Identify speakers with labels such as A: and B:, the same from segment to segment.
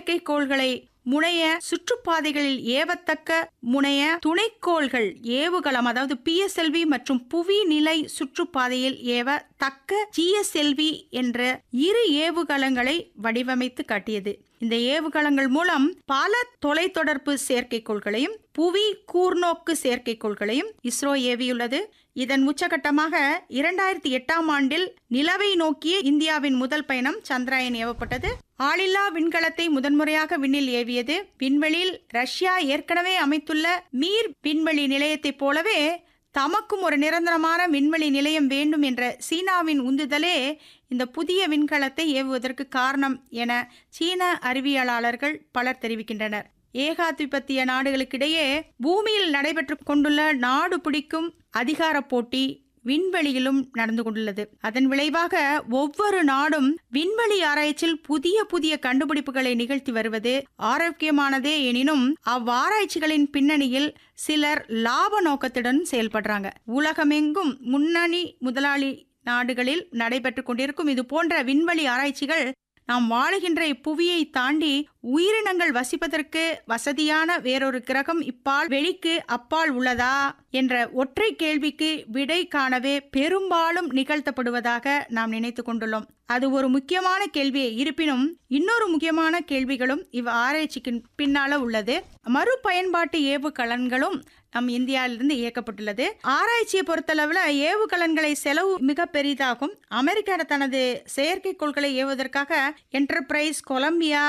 A: செயற்கைக்கோள்களை முனைய சுற்றுப்பாதைகளில் ஏவத்தக்க முனைய துணைக்கோள்கள் ஏவுகலம் அதாவது பிஎஸ்எல்வி மற்றும் புவி நிலை சுற்றுப்பாதையில் ஏவ தக்க ஜிஎஸ்எல்வி என்ற இரு ஏவுகலங்களை வடிவமைத்து காட்டியது இந்த ஏவுகலங்கள் மூலம் பல தொலைத்தொடர்பு செயற்கைக்கோள்களையும் புவி கூர்நோக்கு செயற்கைக்கோள்களையும் இஸ்ரோ ஏவியுள்ளது இதன் உச்சகட்டமாக இரண்டாயிரத்தி எட்டாம் ஆண்டில் நிலவை நோக்கிய இந்தியாவின் முதல் பயணம் சந்திராயன் ஏவப்பட்டது ஆளில்லா விண்கலத்தை முதன்முறையாக விண்ணில் ஏவியது விண்வெளியில் ரஷ்யா ஏற்கனவே அமைத்துள்ள மீர் விண்வெளி நிலையத்தைப் போலவே தமக்கும் ஒரு நிரந்தரமான விண்வெளி நிலையம் வேண்டும் என்ற சீனாவின் உந்துதலே இந்த புதிய விண்கலத்தை ஏவுவதற்கு காரணம் என சீன அறிவியலாளர்கள் பலர் தெரிவிக்கின்றனர் ஏகாதிபத்திய நாடுகளுக்கிடையே பூமியில் நடைபெற்று கொண்டுள்ள நாடு பிடிக்கும் அதிகார போட்டி விண்வெளியிலும் நடந்து கொண்டுள்ளது அதன் விளைவாக ஒவ்வொரு நாடும் விண்வெளி ஆராய்ச்சியில் புதிய புதிய கண்டுபிடிப்புகளை நிகழ்த்தி வருவது ஆரோக்கியமானதே எனினும் அவ்வாராய்ச்சிகளின் பின்னணியில் சிலர் லாப நோக்கத்துடன் செயல்படுறாங்க உலகமெங்கும் முன்னணி முதலாளி நாடுகளில் நடைபெற்று கொண்டிருக்கும் இது போன்ற விண்வெளி ஆராய்ச்சிகள் நாம் வாழுகின்ற இப்புவியை தாண்டி உயிரினங்கள் வசிப்பதற்கு வசதியான வேறொரு கிரகம் இப்பால் வெளிக்கு அப்பால் உள்ளதா என்ற ஒற்றை கேள்விக்கு விடை காணவே பெரும்பாலும் நிகழ்த்தப்படுவதாக நாம் நினைத்து கொண்டுள்ளோம் அது ஒரு முக்கியமான கேள்வியே இருப்பினும் இன்னொரு முக்கியமான கேள்விகளும் இவ் ஆராய்ச்சிக்கு பின்னால உள்ளது மறுபயன்பாட்டு ஏவுகலன்களும் நம் இந்தியாவிலிருந்து இயக்கப்பட்டுள்ளது ஆராய்ச்சியை பொறுத்தளவில் ஏவுகலன்களை செலவு மிக பெரிதாகும் அமெரிக்கா தனது செயற்கைக்கோள்களை ஏவுவதற்காக Enterprise Columbia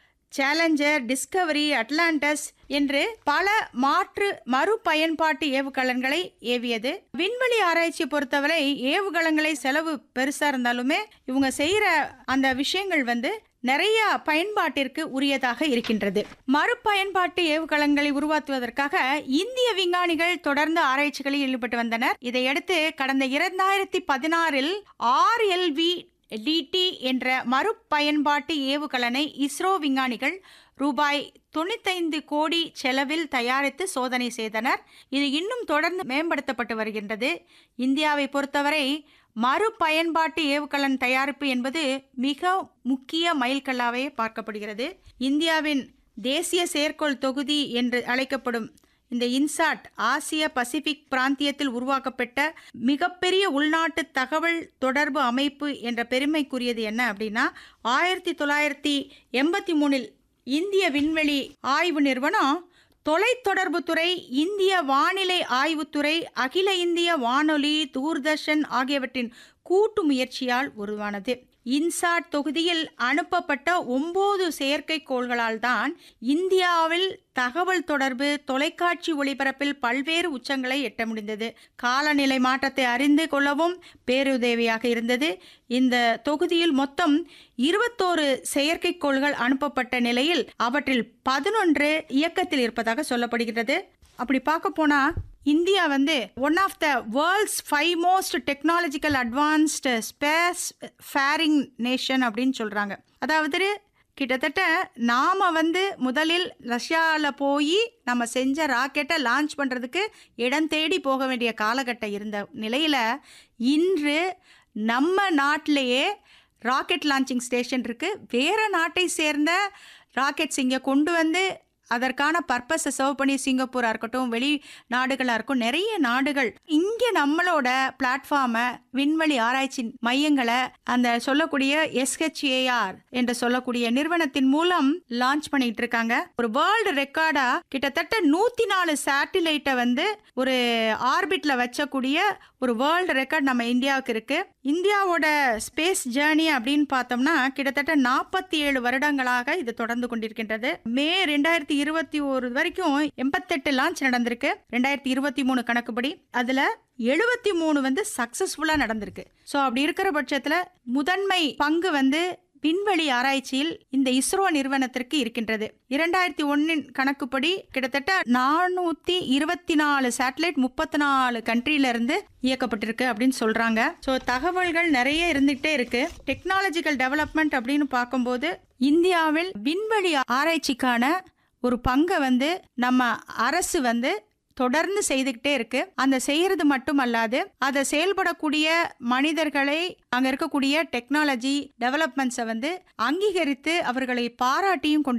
A: Challenger Discovery Atlantis என்று பல மாற்று மறுபயன்பாட்டு ஏவுகலன்களை ஏவியது விண்வெளி ஆராய்ச்சியை பொறுத்தவரை ஏவுகலன்களை செலவு பெருசா இருந்தாலுமே இவங்க செய்யற அந்த விஷயங்கள் வந்து நிறைய பயன்பாட்டிற்கு உரியதாக இருக்கின்றது மறுபயன்பாட்டு ஏவுகலன்களை உருவாக்குவதற்காக இந்திய விஞ்ஞானிகள் தொடர்ந்து ஆராய்ச்சிகளில் ஈடுபட்டு வந்தனர் இதையடுத்து கடந்த இரண்டாயிரத்தி பதினாறில் ஆர்எல்வி டிடி என்ற மறுபயன்பாட்டு ஏவுகலனை இஸ்ரோ விஞ்ஞானிகள் ரூபாய் தொண்ணூத்தைந்து கோடி செலவில் தயாரித்து சோதனை செய்தனர் இது இன்னும் தொடர்ந்து மேம்படுத்தப்பட்டு வருகின்றது இந்தியாவை பொறுத்தவரை மறுபயன்பாட்டு ஏவுகலன் தயாரிப்பு என்பது மிக முக்கிய மைல்கல்லாவே பார்க்கப்படுகிறது இந்தியாவின் தேசிய செயற்கோள் தொகுதி என்று அழைக்கப்படும் இந்த இன்சாட் ஆசிய பசிபிக் பிராந்தியத்தில் உருவாக்கப்பட்ட மிகப்பெரிய உள்நாட்டு தகவல் தொடர்பு அமைப்பு என்ற பெருமைக்குரியது என்ன அப்படின்னா ஆயிரத்தி தொள்ளாயிரத்தி எண்பத்தி மூணில் இந்திய விண்வெளி ஆய்வு நிறுவனம் தொலைத்தொடர்புத்துறை இந்திய வானிலை ஆய்வுத்துறை அகில இந்திய வானொலி தூர்தர்ஷன் ஆகியவற்றின் கூட்டு முயற்சியால் உருவானது இன்சாட் தொகுதியில் அனுப்பப்பட்ட ஒன்பது செயற்கைக்கோள்களால் தான் இந்தியாவில் தகவல் தொடர்பு தொலைக்காட்சி ஒளிபரப்பில் பல்வேறு உச்சங்களை எட்ட முடிந்தது காலநிலை மாற்றத்தை அறிந்து கொள்ளவும் பேருதவியாக இருந்தது இந்த தொகுதியில் மொத்தம் இருபத்தோரு செயற்கைக்கோள்கள் அனுப்பப்பட்ட நிலையில் அவற்றில் பதினொன்று இயக்கத்தில் இருப்பதாக சொல்லப்படுகிறது அப்படி பார்க்க போனா இந்தியா வந்து one of the world's five most technological advanced space faring nation அப்படின்னு சொல்கிறாங்க அதாவது கிட்டத்தட்ட நாம் வந்து முதலில் ரஷ்யாவில் போய் நம்ம செஞ்ச ராக்கெட்டை லான்ச் பண்ணுறதுக்கு இடம் தேடி போக வேண்டிய காலகட்டம் இருந்த நிலையில் இன்று நம்ம நாட்டிலேயே ராக்கெட் லான்ச்சிங் ஸ்டேஷன் இருக்குது வேறு நாட்டை சேர்ந்த ராக்கெட்ஸ் இங்கே கொண்டு வந்து அதற்கான பர்பஸை சர்வ் பண்ணி சிங்கப்பூராக இருக்கட்டும் வெளி நாடுகளாக இருக்கும் நிறைய நாடுகள் இங்கே நம்மளோட பிளாட்ஃபார்மை விண்வெளி ஆராய்ச்சி மையங்களை அந்த சொல்லக்கூடிய எஸ்ஹெச்ஏஆர் என்று சொல்லக்கூடிய நிறுவனத்தின் மூலம் லான்ச் பண்ணிட்டு இருக்காங்க ஒரு வேர்ல்டு ரெக்கார்டா கிட்டத்தட்ட நூத்தி நாலு சேட்டிலைட்டை வந்து ஒரு ஆர்பிட்ல வச்சக்கூடிய ஒரு வேர்ல்டு ரெக்கார்ட் நம்ம இந்தியாவுக்கு இருக்கு இந்தியாவோட ஸ்பேஸ் ஜேர்னி அப்படின்னு பார்த்தோம்னா கிட்டத்தட்ட நாற்பத்தி ஏழு வருடங்களாக இது தொடர்ந்து கொண்டிருக்கின்றது மே ரெண்டாயிரத்தி இருபத்தி ஒரு வரைக்கும் எண்பத்தெட்டு லான்ச் நடந்திருக்கு ரெண்டாயிரத்தி இருபத்தி மூணு கணக்குப்படி அதுல எழுபத்தி மூணு வந்து சக்சஸ்ஃபுல்லா நடந்திருக்கு ஸோ அப்படி இருக்கிற பட்சத்துல முதன்மை பங்கு வந்து விண்வெளி ஆராய்ச்சியில் இந்த இஸ்ரோ நிறுவனத்திற்கு இருக்கின்றது இரண்டாயிரத்தி ஒன்னின் கணக்குப்படி கிட்டத்தட்ட நானூத்தி இருபத்தி நாலு சேட்டலைட் முப்பத்தி நாலு கண்ட்ரில இருந்து இயக்கப்பட்டிருக்கு அப்படின்னு சொல்றாங்க ஸோ தகவல்கள் நிறைய இருந்துகிட்டே இருக்கு டெக்னாலஜிக்கல் டெவலப்மெண்ட் அப்படின்னு பார்க்கும்போது இந்தியாவில் விண்வெளி ஆராய்ச்சிக்கான ஒரு பங்கை வந்து நம்ம அரசு வந்து தொடர்ந்து செய்துக்கிட்டே இருக்கு அந்த செய்யறது மட்டும் அல்லாது அதை செயல்படக்கூடிய மனிதர்களை அங்க இருக்கக்கூடிய டெக்னாலஜி டெவலப்மெண்ட்ஸை வந்து அங்கீகரித்து அவர்களை பாராட்டியும் கொண்டு